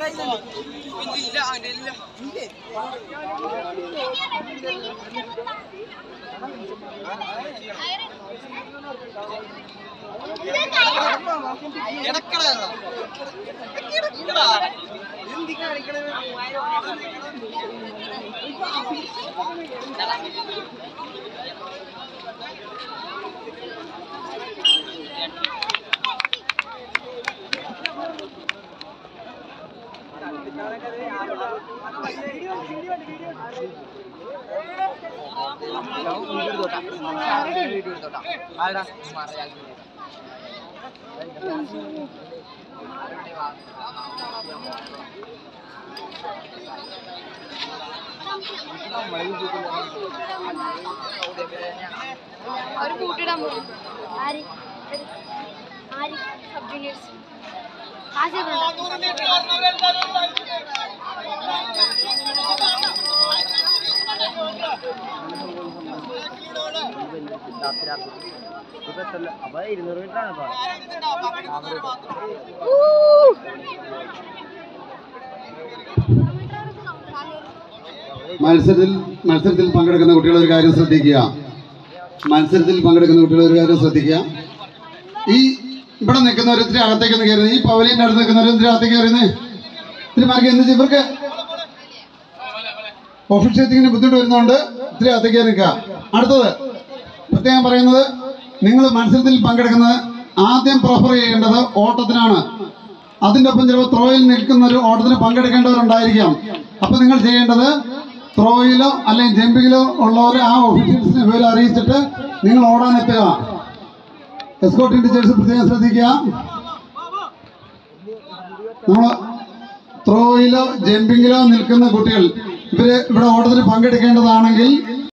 ഇല്ല അങ്ങനെ ഇല്ല കിടക്കടാ കിടക്കടാ എന്തി കാണിക്കണേ അവർ കൂട്ടിടാൻ പോകും ആര് ആര് സബ് ജൂനിയേഴ്സ് അപ്പൊ ഇരുന്നൂറ് മീറ്റർ ആണ് മത്സരത്തിൽ മത്സരത്തിൽ പങ്കെടുക്കുന്ന കുട്ടികൾ ഒരു കാര്യം ശ്രദ്ധിക്കുക മത്സരത്തിൽ പങ്കെടുക്കുന്ന കുട്ടികൾ ഒരു കാര്യം ശ്രദ്ധിക്കുക ഈ ഇവിടെ നിൽക്കുന്നവർ ഇത്തിരി അകത്തേക്ക് ഒന്ന് കയറുന്നത് ഈ പവലിയൻ്റെ അടുത്ത് നിൽക്കുന്നവർ ഇത്തിരി അകത്തേക്ക് കയറുന്നത് ഇത്തിരി മാർക്ക് എന്ത് ചെയ്യും? ഇവർക്ക് ഒഫീഷ്യത്തിങ്ങിന് ബുദ്ധിമുട്ട് വരുന്നതുകൊണ്ട് ഇത്തിരി അകത്തേക്ക് നിൽക്കുക അടുത്തത് പ്രത്യേകം പറയുന്നത് നിങ്ങൾ മത്സരത്തിൽ പങ്കെടുക്കുന്നത് ആദ്യം പ്രിഫർ ചെയ്യേണ്ടത് ഓട്ടത്തിനാണ് അതിൻ്റെ ഒപ്പം ചിലപ്പോൾ ത്രോയിൽ നിൽക്കുന്ന ഒരു ഓട്ടത്തിന് പങ്കെടുക്കേണ്ടവരുണ്ടായിരിക്കാം അപ്പൊ നിങ്ങൾ ചെയ്യേണ്ടത് ത്രോയിലോ അല്ലെങ്കിൽ ജമ്പിങ്ങിലോ ഉള്ളവരെ ആ ഒഫീഷ്യൽസിനെ വിവരം അറിയിച്ചിട്ട് നിങ്ങൾ ഓടാൻ എത്തുക എസ്കോട്ടിംഗ് ടീച്ചേഴ്സ് പ്രത്യേകം ശ്രദ്ധിക്കുക നമ്മൾ ത്രോയിലോ ജമ്പിങ്ങിലോ നിൽക്കുന്ന കുട്ടികൾ ഇവര് ഇവിടെ ഓട്ടത്തിന് പങ്കെടുക്കേണ്ടതാണെങ്കിൽ